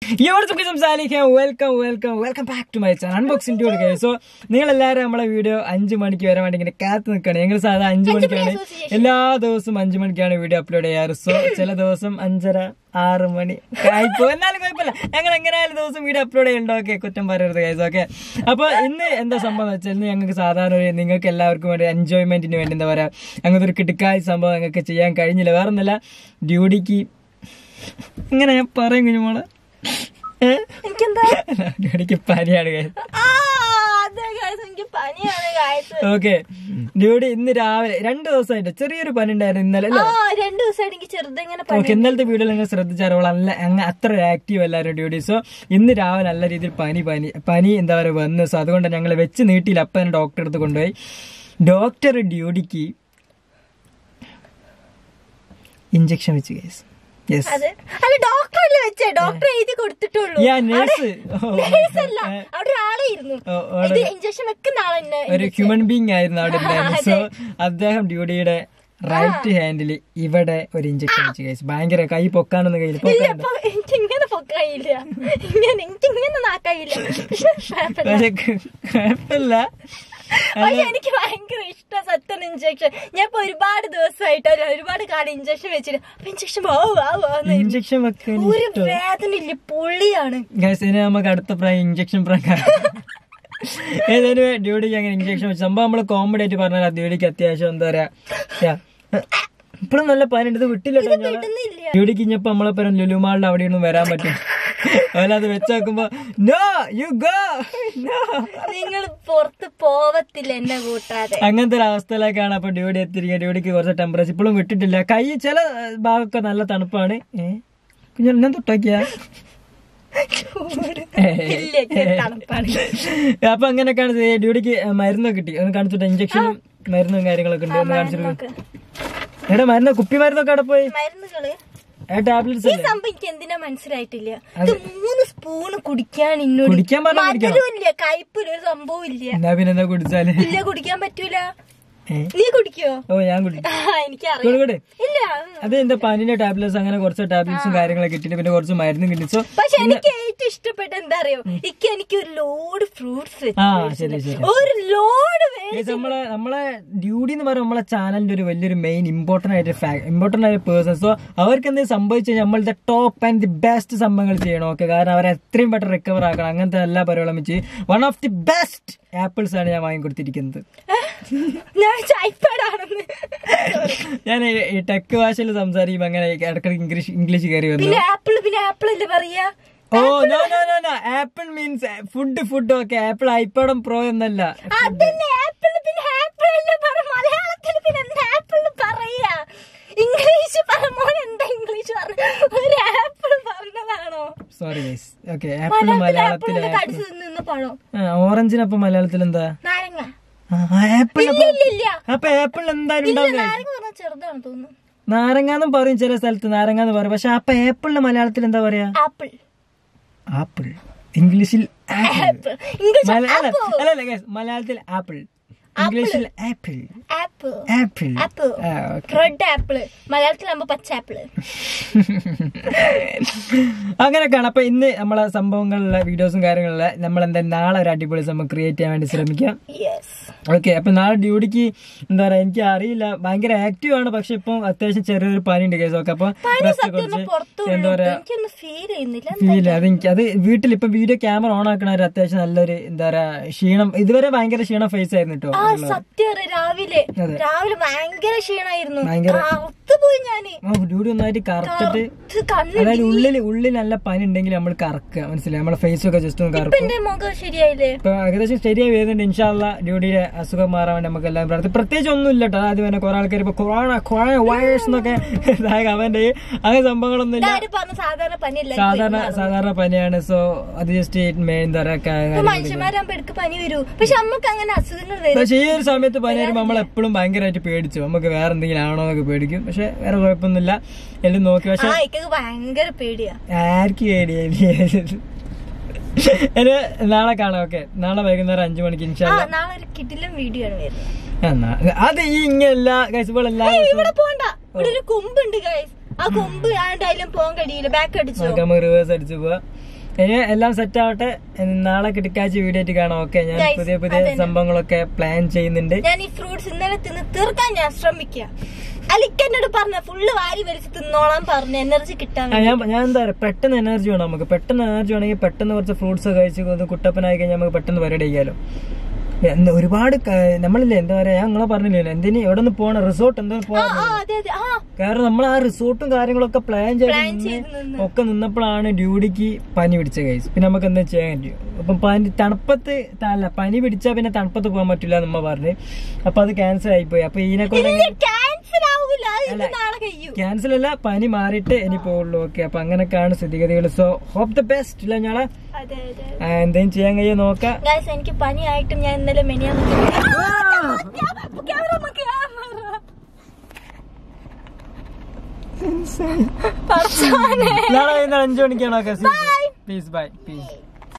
Welcome welcome welcome back to my channel unboxing to K so നിങ്ങൾ എല്ലാവരും നമ്മളെ video അഞ്ച് മണിക്ക് വരാൻ വേണ്ടി ഇങ്ങനെ കാത്തു നിൽക്കുകയാണ് ഞങ്ങൾ സാധാരണ അഞ്ച് മണിക്കാണ് എല്ലാ ദിവസവും അഞ്ച് മണിക്കാണ് വീഡിയോ അപ്ലോഡ് ചെയ്യാറ് സോ ചില ദിവസം അഞ്ചര ആറ് മണി ആയിപ്പോ എന്നാലും കുഴപ്പമില്ല ഞങ്ങൾ എങ്ങനെയായാലും ദിവസം വീഡിയോ അപ്ലോഡ് ചെയ്യണ്ടോ ഓക്കെ കുറ്റം പറയരുത് ഗൈസ് ഓക്കെ അപ്പൊ ഇന്ന് എന്താ സംഭവം എന്ന് വെച്ചാൽ ഇന്ന് ഞങ്ങൾക്ക് സാധാരണ ഒരു നിങ്ങൾക്ക് എല്ലാവർക്കും വേണ്ടി എൻജോയ്മെന്റിന് വേണ്ടി എന്താ പറയാ അങ്ങനത്തെ ഒരു കിടക്കായ സംഭവം ഞങ്ങൾക്ക് ചെയ്യാൻ കഴിഞ്ഞില്ല വേറെ ഒന്നല്ല ഡ്യൂട്ടിക്ക് ഇങ്ങനെ ഞാൻ പറയും കുഞ്ഞുമോളെ ഏ? എനിക്കെന്താ ഡ്യൂട്ടിക്ക് പനിയാണ് guys. ആ അതെ ഗായ്സ് എനിക്ക് പനിയാണ് ഗായ്സ് ഓക്കെ ഡ്യൂട്ടി ഇന്ന് രാവിലെ രണ്ട് ദിവസമായിട്ട് ചെറിയൊരു പനി ഉണ്ടായിരുന്നു ഇന്നലെ ആ അല്ലേ രണ്ടു ദിവസമായിട്ട് എനിക്ക് ചെറുതെങ്ങനെ ഓക്കെ ഇന്നലത്തെ വീഡിയോയിൽ നിങ്ങൾ ശ്രദ്ധിച്ചാൽ അല്ല അങ്ങ് അത്ര ആക്റ്റീവ് അല്ലായിരുന്നു ഡ്യൂട്ടി സോ ഇന്ന് രാവിലെ നല്ല രീതിയിൽ പനി പനി പനി എന്താ പറയുക വന്നു സോ അതുകൊണ്ട് ഞങ്ങൾ വെച്ച് നീട്ടിയില്ല അപ്പം തന്നെ ഡോക്ടറെ അടുത്ത് കൊണ്ടുപോയി ഡോക്ടർ ഡ്യൂട്ടിക്ക് ഇഞ്ചക്ഷൻ വെച്ച് കേസ് യെസ് അതെ അല്ല ഡോക്ടറല്ലേ വെച്ചേ ഡോക്ടർ എഴുതി കൊടുത്തിട്ടുള്ളൂ യാ നേഴ്സ് Nurse അല്ല അവിടെ ഒരാളെ ഇരുന്നു ഓ, അവിടെ ഇത് ഇഞ്ചക്ഷൻ വെക്കുന്ന ആളെന്നെ ഒരു ഹ്യൂമൻ ബീങ് ആയിരുന്നു അവിടെ ഉണ്ടായിരുന്നു സോ അദ്ദേഹം ഡ്യൂട്ടിയുടെ റൈറ്റ് ഹാൻഡിൽ ഇവിടെ ഒരു ഇഞ്ചക്ഷൻ വെച്ച് കഴിച്ചു ഭയങ്കര കൈ പൊക്കാനൊന്നും കയ്യിൽ ഇല്ല പൊക്കാനുണ്ട് അപ്പൊ എനിക്ക് ഇങ്ങനെ പൊക്കായില്ല ഇങ്ങനെ എനിക്ക് ഇങ്ങനെ നാക്കായില്ല പക്ഷെ കുഴപ്പമില്ല. പക്ഷെ കുഴപ്പമില്ല പക്ഷെ എനിക്ക് ഭയങ്കര ഇഷ്ടം സത്യം ഇഞ്ചക്ഷൻ ഞാൻ ഇപ്പൊ ഒരുപാട് ദിവസമായിട്ട് ഒരു- ഒരുപാട് കാലം ഇഞ്ചക്ഷൻ വെച്ചിട്ട് അപ്പൊ ഇഞ്ചക്ഷൻ ഇഞ്ചക്ഷൻ വെക്കാൻ ഒരു ഇഷ്ടം വേദന ഇല്ല പൊള്ളിയാണ് ഗൈസ് ഇനി നമുക്ക് അടുത്ത പ്രായം ഇഞ്ചക്ഷൻ പ്രകാരം ഏതായാലും ഡ്യൂട്ടിക്ക് അങ്ങനെ ഇഞ്ചക്ഷൻ വെച്ച് സംഭവം നമ്മള് കോമഡി ആയിട്ട് പറഞ്ഞാൽ ഡ്യൂട്ടിക്ക് അത്യാവശ്യം എന്താ പറയാ ഇപ്പോഴും നല്ല പനി ഇത് വിട്ടില്ല കേട്ടോ ഞങ്ങള്. വിടുന്നില്ല ഡ്യൂട്ടിക്ക് ഇഞ്ഞപ്പോ നമ്മളെ പേരും ലുലുമാളിന്റെ അവിടെയൊന്നും വരാൻ പറ്റും അതുപോലെ അത് വെച്ച് നോക്കുമ്പോ നോ യു ഗോ നോ നിങ്ങൾ പുറത്ത് പോവത്തില്ല എന്നെ കൂട്ടാതെ അങ്ങനത്തെ ഒരു അവസ്ഥയിലേക്കാണ് അപ്പൊ ഡ്യൂട്ടി എത്തിയിരിക്കുക ഡ്യൂട്ടിക്ക് കുറച്ച് ടെമ്പറേച്ചർ ഇപ്പോഴും വിട്ടിട്ടില്ല കൈ ചില ഭാഗമൊക്കെ നല്ല തണുപ്പാണ് ഏ കുഞ്ഞു ഞാൻ തൊട്ടാക്കിയാ ഇല്ല ഇച്ചിരി തണുപ്പാണ് അപ്പൊ അങ്ങനെയൊക്കെയാണ് ഇത് ഡ്യൂട്ടിക്ക് മരുന്നൊക്കെ കിട്ടി ഒന്ന് കാണിച്ചിട്ട് ഇഞ്ചക്ഷനും മരുന്നും കാര്യങ്ങളൊക്കെ ഉണ്ട് ഒന്ന് കാണിച്ചിട്ട് നോക്ക്. എടാ മരുന്ന് കുപ്പി മരുന്നൊക്കെ അവിടെ പോയി മരുന്നുകള് ഏ ടാബ്ലറ്റ്സ് ഈ അല്ലേ സംഭവം എനിക്ക് എന്തിനാ മനസ്സിലായിട്ടില്ല ഇത് മൂന്ന് സ്പൂണ് കുടിക്കാൻ ഇന്നോട് കുടിക്കാൻ പറഞ്ഞാ കുടിക്കണം മധുരം ഇല്ല കയ്പില്ല ഒരു സംഭവം ഇല്ല എന്നാ പിന്നെ എന്താ കുടിച്ചാല് ഇല്ല കുടിക്കാൻ പറ്റൂല ഏ? നീ കുടിക്കോ ഓ ഞാൻ കുടി ആ എനിക്കറിയാം കൂടെ കൂടെ ഇല്ല അത് എന്റെ പനിന്റെ ടാബ്ലറ്റ്സ് അങ്ങനെ കുറച്ച് ടാബ്ലറ്റ്സും കാര്യങ്ങളൊക്കെ കിട്ടിയിട്ട് പിന്നെ കുറച്ച് മരുന്നും കിട്ടി സോ പക്ഷെ എനിക്ക് ഏറ്റവും ഇഷ്ടപ്പെട്ട എന്താ അറിയോ ഇക്ക് എനിക്ക് ഒരു ലോഡ് ഫ്രൂട്ട്സ് ആ ശരി ശരി ഒരു ലോഡ് Guys, നമ്മളെ നമ്മളെ ഡ്യൂട്ടി എന്ന് പറയുമ്പോൾ നമ്മളെ ചാനലിന്റെ ഒരു വലിയൊരു മെയിൻ ഇമ്പോർട്ടന്റ് ആയിട്ട് ഇമ്പോർട്ടന്റ് ആയ പേഴ്സൺ സോ അവർക്ക് എന്തെങ്കിലും സംഭവിച്ചു കഴിഞ്ഞാൽ നമ്മളുടെ ടോപ്പ് ആൻഡ് ദി ബെസ്റ്റ് സംഭവങ്ങൾ ചെയ്യണം ഓക്കെ കാരണം അവരെ എത്രയും പെട്ടെന്ന് റിക്കവർ ആക്കണം അങ്ങനത്തെ എല്ലാ പരിപാടികളും വെച്ച് one of the best apples ആണ് ഞാൻ വാങ്ങിക്കൊടുത്തിരിക്കുന്നത് ഞാൻ ചൈപ്പാടാണെന്ന് ഞാൻ ഈ- ഈ ടെക് ഭാഷയിൽ സംസാരിക്കുമ്പോൾ അങ്ങനെ ഇടയ്ക്കിടയ്ക്ക് ഇംഗ്ലീഷ് ഇംഗ്ലീഷ് കയറി വന്നു പിന്നെ ആപ്പിൾ പിന്നെ ആപ്പിൾ അല്ലേ പറയാ oh no no no no apple means food food okay apple ഐപ്പാഡും പ്രോ എന്നല്ല അതന്നെ ആപ്പിൾ പിന്നെ ആപ്പിൾ അല്ലേ പറ മലയാളത്തിൽ പിന്നെ എന്താ ആപ്പിൾ പറയാ ഇംഗ്ലീഷ് പറഞ്ഞ എന്താ ഇംഗ്ലീഷ് പറഞ്ഞ ഒരു ആപ്പിൾ പറഞ്ഞതാണോ സോറി ഗൈസ് ഓക്കെ ആപ്പിൾ മലയാളത്തിൽ ആപ്പിൾ കടിച്ചു നിന്ന് പഴം ഓറഞ്ചിനപ്പം മലയാളത്തിൽ എന്താ നാരങ്ങ ആപ്പിൾ ഇല്ല ഇല്ല ഇല്ല അപ്പൊ ആപ്പിൾ എന്തായാലും ഇല്ല ഉണ്ടാവും നാരങ്ങ പറഞ്ഞ ചെറുതാണ് തോന്നുന്നു നാരങ്ങാന്നും പറയും ചില സ്ഥലത്ത് നാരങ്ങാന്ന് പറയും പക്ഷെ അപ്പൊ ആപ്പിളിന്റെ മലയാളത്തിൽ എന്താ പറയാ ആപ്പിൾ ആപ്പിൾ ഇംഗ്ലീഷിൽ ആപ്പിൾ ആപ്പിൾ ഇംഗ്ലീഷ് മല- അല്ല അല്ല, അല്ല guys, മലയാളത്തിൽ ആപ്പിൾ ഇംഗ്ലീഷിൽ ആപ്പിൾ ആപ്പിൾ ആപ്പിൾ ആപ്പിൾ ആ ഓക്കെ റെഡ് ആപ്പിൾ മലയാളത്തിലാകുമ്പോ പച്ച ആപ്പിൾ അങ്ങനെയൊക്കെയാണ് അപ്പൊ ഇന്ന് നമ്മളെ സംഭവങ്ങളിലെ വീഡിയോസും കാര്യങ്ങളിലെ നമ്മൾ എന്താ നാളെ ഒരു അടിപൊളി സംഭവം ക്രിയേറ്റ് ചെയ്യാൻ വേണ്ടി ശ്രമിക്കാം യെസ് ഓക്കെ അപ്പൊ നാളെ ഡ്യൂട്ടിക്ക് എന്താ പറയാ എനിക്ക് അറിയില്ല ഭയങ്കര ആക്റ്റീവ് ആണ് പക്ഷെ ഇപ്പം അത്യാവശ്യം ചെറിയൊരു പനി ഉണ്ട് കേസ് ഒക്കെ അപ്പൊ റെസ്റ്റ് കുറച്ച് പുറത്തു എന്താ പറയാ എനിക്കൊന്നും ഫീൽ ചെയ്യുന്നില്ല ഫീൽ അത് എനിക്ക് അത് വീട്ടിൽ ഇപ്പൊ വീഡിയോ ക്യാമറ ഓൺ ആക്കണ ഒരു അത്യാവശ്യം നല്ലൊരു എന്താ പറയാ ക്ഷീണം ഇതുവരെ ഭയങ്കര ക്ഷീണം ഫേസ് ആയിരുന്നു കേട്ടോ ആ സത്യം അറിയാം, രാവിലെ അതെ. രാവിലെ ഭയങ്കര ക്ഷീണായിരുന്നു ഭയങ്കര- പോയി ഞാന് ഡ്യൂട്ടി ഒന്നായിട്ട് കറുത്തിട്ട് ഇത് കണ്ണ് അതായത് ഉള്ളിൽ ഉള്ളിൽ നല്ല പനി ഉണ്ടെങ്കിൽ നമ്മൾ കറക്കുക മനസ്സിലായി നമ്മളെ ഫേസ് ഒക്കെ ജസ്റ്റ് ഒന്ന് ഇപ്പൊ കറക്കും എന്റെ മുഖം ശരിയായില്ലേ ഇപ്പൊ ഏകദേശം ശരിയായി വരുന്നുണ്ട് ഇൻഷാല്ല ഡ്യൂട്ടിയുടെ അസുഖം മാറാൻ വേണ്ടി നമുക്ക് എല്ലാം പ്രാർത്ഥി പ്രത്യേകിച്ച് ഒന്നും ഇല്ല കേട്ടോ ആദ്യം തന്നെ കുറെ ആൾക്കാർ ഇപ്പൊ കൊറോണ കൊറോണ വൈറസ് എന്നൊക്കെ കമന്റ് അങ്ങനെ സംഭവങ്ങളൊന്നും ഇല്ല എല്ലാരും പറഞ്ഞ സാധാരണ പനിയല്ല സാധാരണ സാധാരണ പനിയാണ് സോ അത് ജസ്റ്റ് എന്താ പറയാ ഇപ്പൊ മനുഷ്യന്മാരാകുമ്പോ എടുക്ക് പനി വരൂ പക്ഷെ അമ്മക്ക് അങ്ങനെ അസുഖങ്ങൾ വരും പക്ഷെ ഈ ഒരു സമയത്ത് പനി വരുമ്പോൾ നമ്മൾ എപ്പോഴും ഭയങ്കരമായിട്ട് പേടിച്ചു നമുക്ക് വേറെ എന്തെങ്കിലും ആണോ എന്നൊക്കെ പേടിക്കും പക്ഷെ വേറെ കുഴപ്പമൊന്നുമില്ല എല്ലാം നോക്കി പക്ഷെ ആ ഇക്കൊക്കെ ഭയങ്കര പേടിയാ ആർക്ക് പേടിയായി ഇത് നാളെ കാണാം ഓക്കെ നാളെ വൈകുന്നേരം അഞ്ചു മണിക്ക് ആ ഇൻഷാല്ല നാളെ ഒരു കിടിലം വീഡിയോ ആണ് വരുന്നത് എന്നാ, അത് ഈ ഇങ്ങനെല്ല കഴിച്ചപ്പോൾ എല്ലാ ഏയ്, ഇവിടെ പോണ്ട ഇവിടെ ഒരു കൊമ്പുണ്ട് ഗൈസ് ആ കൊമ്പ് ആണ്ടായാലും പോകാൻ കഴിയില്ല ബാക്ക് അടിച്ചോ നമുക്ക് റിവേഴ്സ് അടിച്ചു പോവാ ഇനി എല്ലാം സെറ്റ് ആവട്ടെ നാളെ കിടക്കാഴ്ച വീഡിയോ ആയിട്ട് കാണാം ഓക്കെ ഞാൻ Guys, പുതിയ പുതിയ അതന്നെ. സംഭവങ്ങളൊക്കെ പ്ലാൻ ചെയ്യുന്നുണ്ട് ഞാൻ ഈ ഫ്രൂട്ട്സ് ഇന്നലെ തിന്ന് തീർക്കാൻ ഞാൻ ശ്രമിക്കുക അലിക്കന്നോട് പറഞ്ഞ ഫുള്ള് വാരി വലിച്ച് തിന്നോളാൻ പറഞ്ഞു എനർജി കിട്ടാൻ ആ, ഞാൻ ഞാൻ എന്താ പറയാ പെട്ടെന്ന് എനർജി വേണം നമുക്ക് പെട്ടെന്ന് എനർജി വേണമെങ്കിൽ പെട്ടെന്ന് കുറച്ച് ഫ്രൂട്ട്സ് കഴിച്ച് ഒന്ന് കുട്ടപ്പനായി കഴിഞ്ഞാൽ നമുക്ക് പെട്ടെന്ന് പരിപാടി ചെയ്യാലോ എന്ത് ഒരുപാട് ക- നമ്മളില്ലേ എന്താ പറയാ ഞാൻ നിങ്ങളെ പറഞ്ഞില്ലല്ലോ എന്തിന് എവിടെ നിന്ന് പോകണം റിസോർട്ട് എന്താ ആ പോകാൻ ആ, അതെ അതെ ആ കാരണം നമ്മൾ ആ റിസോർട്ടും കാര്യങ്ങളൊക്കെ പ്ലാൻ ചെയ്ത് Plan നിന്ന് ചെയ്ത് നിന്ന്. ഒക്കെ നിന്നപ്പോഴാണ് ഡ്യൂട്ടിക്ക് പനി പിടിച്ച കേസ് പിന്നെ നമുക്ക് എന്താ ചെയ്യാൻ പറ്റും അപ്പം പനി തണുപ്പത്ത് ത- അല്ല പനി പിടിച്ചാൽ പിന്നെ തണുപ്പത്ത് പോകാൻ പറ്റില്ല എന്ന് നമ്മ പറഞ്ഞ് അപ്പൊ അത് ക്യാൻസൽ ആയിപ്പോയി അപ്പൊ ഇതിനെ കൊണ്ട് ക്യാൻസൽ ആവൂല അത് ഇത് നാളെ കഴിയൂ ക്യാൻസൽ അല്ല പനി മാറിയിട്ട് ഇനി പോകുള്ളൂ ഓക്കെ അപ്പൊ അങ്ങനെയൊക്കെയാണ് സ്ഥിതിഗതികൾ സോ ഹോപ്പ് ദ ബെസ്റ്റ് ഇല്ല ഞാളെ അതെ അതെ എന്തെങ്കിലും ചെയ്യാൻ കഴിയോ നോക്കാം ഗായ്സ് എനിക്ക് പനിയായിട്ടും ഞാൻ ഇന്നലെ മെനിയാന്ന് ക്യാമറ നാളെ വൈകുന്നേരം അഞ്ചു മണിക്കാണോ പീസ് ബൈ പീസ്